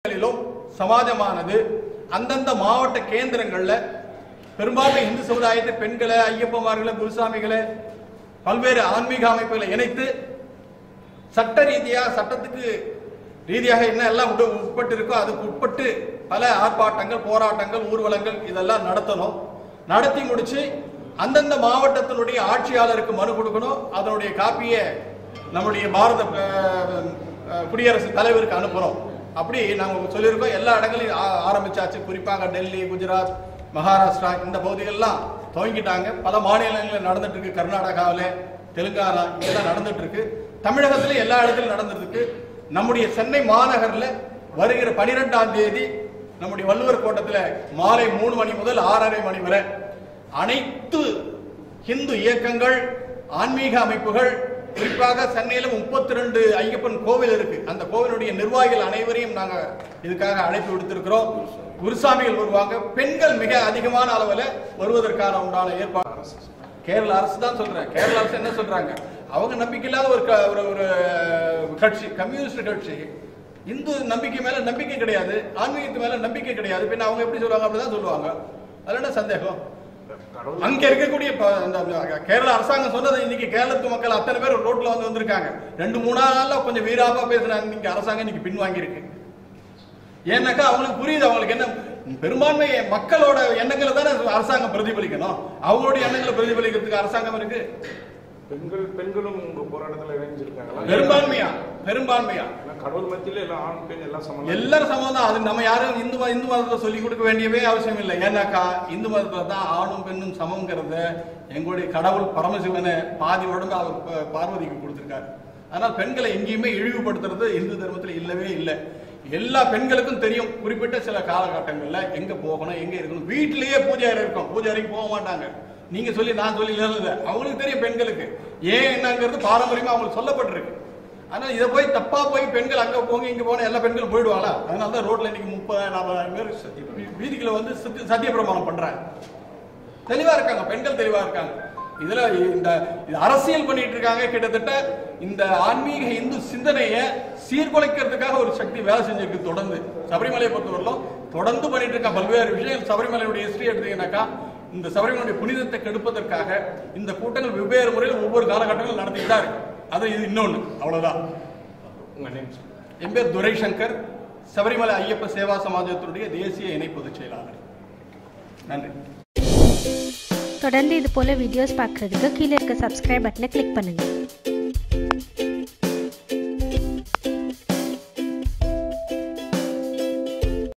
களிலும் சமாஜமானது அந்தந்த மாவட்ட கேந்திரங்கள்ல பெரும்பான்மை இந்து சமுதாயத்தை பெண்களை ஐயப்பமார்களை குருசாமிகளை பல்வேறு ஆன்மீக அமைப்புகளை இணைத்து சட்ட ரீதியாக சட்டத்துக்கு ரீதியாக என்ன எல்லாம் உட- உட்பட்டு இருக்கோ அதுக்கு உட்பட்டு பல ஆர்ப்பாட்டங்கள் போராட்டங்கள் ஊர்வலங்கள் இதெல்லாம் நடத்தணும் நடத்தி முடிச்சு அந்தந்த மாவட்டத்தினுடைய ஆட்சியாளருக்கு மனு கொடுக்கணும் அதனுடைய காப்பியை நம்முடைய பாரத அஹ், அஹ், குடியரசுத் தலைவருக்கு அனுப்புறோம் அப்படி நாங்க சொல்லியிருக்கோம் எல்லா இடங்களையும் ஆ- ஆரம்பிச்சாச்சு குறிப்பாக டெல்லி குஜராத் மகாராஷ்டிரா இந்த பகுதிகள்லாம் துவங்கிட்டாங்க பல மாநிலங்களில் நடந்துட்டு இருக்கு கர்நாடகாவில் தெலுங்கானா இதெல்லாம் நடந்துட்டு இருக்கு தமிழகத்துல எல்லா இடத்துலயும் நடந்துட்டு இருக்கு நம்முடைய சென்னை மாநகர்ல வருகிற பனிரெண்டாம் தேதி நம்முடைய வள்ளுவர் கோட்டத்துல மாலை மூணு மணி முதல் ஆறரை மணி வரை அனைத்து ஹிந்து இயக்கங்கள் ஆன்மீக அமைப்புகள் குறிப்பாக சென்னையில முப்பத்தி ரெண்டு ஐயப்பன் கோவில் இருக்கு அந்த கோவிலுடைய நிர்வாகிகள் அனைவரையும் நாங்க இதுக்காக அழைப்பு விடுத்திருக்கிறோம் குருசாமிகள் வருவாங்க பெண்கள் மிக அதிகமான அளவுல வருவதற்கான உண்டான ஏற்பாடு கேரள அரசு தான் சொல்றேன் கேரள அரசு என்ன சொல்றாங்க அவங்க நம்பிக்கை இல்லாத ஒரு க- ஒரு ஒரு கட்சி கம்யூனிஸ்ட் கட்சி இந்து நம்பிக்கை மேல நம்பிக்கை கிடையாது ஆன்மீகத்து மேல நம்பிக்கை கிடையாது பின்ன அவங்க எப்படி சொல்லுவாங்க அப்படிதான் சொல்லுவாங்க அதுல என்ன சந்தேகம் அங்க இருக்கக்கூடிய ப- இந்த கேரள அரசாங்கம் சொன்னது இன்னைக்கு கேரளத்து மக்கள் அத்தனை பேர் ரோட்ல வந்து வந்திருக்காங்க ரெண்டு மூணா நாள்ல கொஞ்சம் வீராப்பா பேசுறாங்க இன்னைக்கு அரசாங்கம் இன்னைக்கு பின்வாங்கி இருக்கு ஏன்னாக்கா அவங்களுக்கு புரியுது அவங்களுக்கு என்ன பெரும்பான்மை மக்களோட எண்ணங்களை தானே அரசாங்கம் பிரதிபலிக்கணும் அவங்களுடைய எண்ணங்களை பிரதிபலிக்கிறதுக்கு அரசாங்கம் இருக்கு பெண்கள் பெண்களும் உங்க போராட்டத்துல இணைஞ்சிருக்காங்களா பெரும்பான்மையா பெரும்பான்மையா ஏன்னா கடவுள் மத்தியில எல்லாம் ஆண் பெண் எல்லாம் சமம் எல்லாரும் சமம் தான் அது நம்ம யாரும் இந்து மத- இந்து மதத்தை சொல்லி கொடுக்க வேண்டியவே அவசியம் இல்லை ஏன்னாக்கா இந்து மதத்துல தான் ஆணும் பெண்ணும் சமங்கிறத எங்களுடைய கடவுள் பரமசிவனை பாதி உடம்பு அவர் ப- பார்வதிக்கு கொடுத்திருக்காரு அதனால் பெண்களை எங்கேயுமே இழிவுபடுத்துறது இந்து தர்மத்துல இல்லவே இல்லை எல்லா பெண்களுக்கும் தெரியும் குறிப்பிட்ட சில காலகட்டங்கள்ல எங்க போகணும் எங்க இருக்கணும் வீட்டிலேயே பூஜாரி இருக்கும் பூஜாரிக்கு போக மாட்டாங்க நீங்க சொல்லி நான் சொல்லி இல்லை அவங்களுக்கு தெரியும் பெண்களுக்கு ஏன் என்னங்கிறது பாரம்பரியமா அவங்களுக்கு சொல்லப்பட்டிருக்கு ஆனா இதை போய் தப்பா போய் பெண்கள் அங்க போங்க இங்க போன எல்லா பெண்களும் போயிடுவாங்களா அதனால தான் ரோட்ல இன்னைக்கு முப்பது நாற்பதாயிரம் பேர் ச- வீ- வீதிக்குள்ள வந்து சத்திய சத்திய பிரமாணம் பண்றாங்க தெளிவா இருக்காங்க பெண்கள் தெளிவா இருக்காங்க இதுல இந்த இது அரசியல் பண்ணிட்டு இருக்காங்க கிட்டத்தட்ட இந்த ஆன்மீக இந்து சிந்தனையை சீர்குலைக்கிறதுக்காக ஒரு சக்தி வேலை செஞ்சிருக்கு தொடர்ந்து சபரிமலையை பொறுத்தவரையிலும் தொடர்ந்து பண்ணிட்டு இருக்க பல்வேறு விஷயங்கள் சபரிமலையுடைய ஹிஸ்டரி எடுத்தீங்கன்னாக்கா இந்த சபரிமலையுடைய புனிதத்தை கெடுப்பதற்காக இந்த கூட்டங்கள் வெவ்வேறு முறையில் ஒவ்வொரு காலகட்டங்களும் நடந்துட்டு தான் இருக்கு அது இது இன்னொன்னு அவ்வளவுதான் உங்க நேம் என் பேர் துரை சங்கர் சபரிமலை ஐயப்ப சேவா சமாஜத்தினுடைய தேசிய இணை பொதுச் செயலாளர் நன்றி தொடர்ந்து இது போல் வீடியோஸ் பார்க்குறதுக்கு கீழே இருக்க சப்ஸ்கிரைப் பட்டனை கிளிக் பண்ணுங்கள்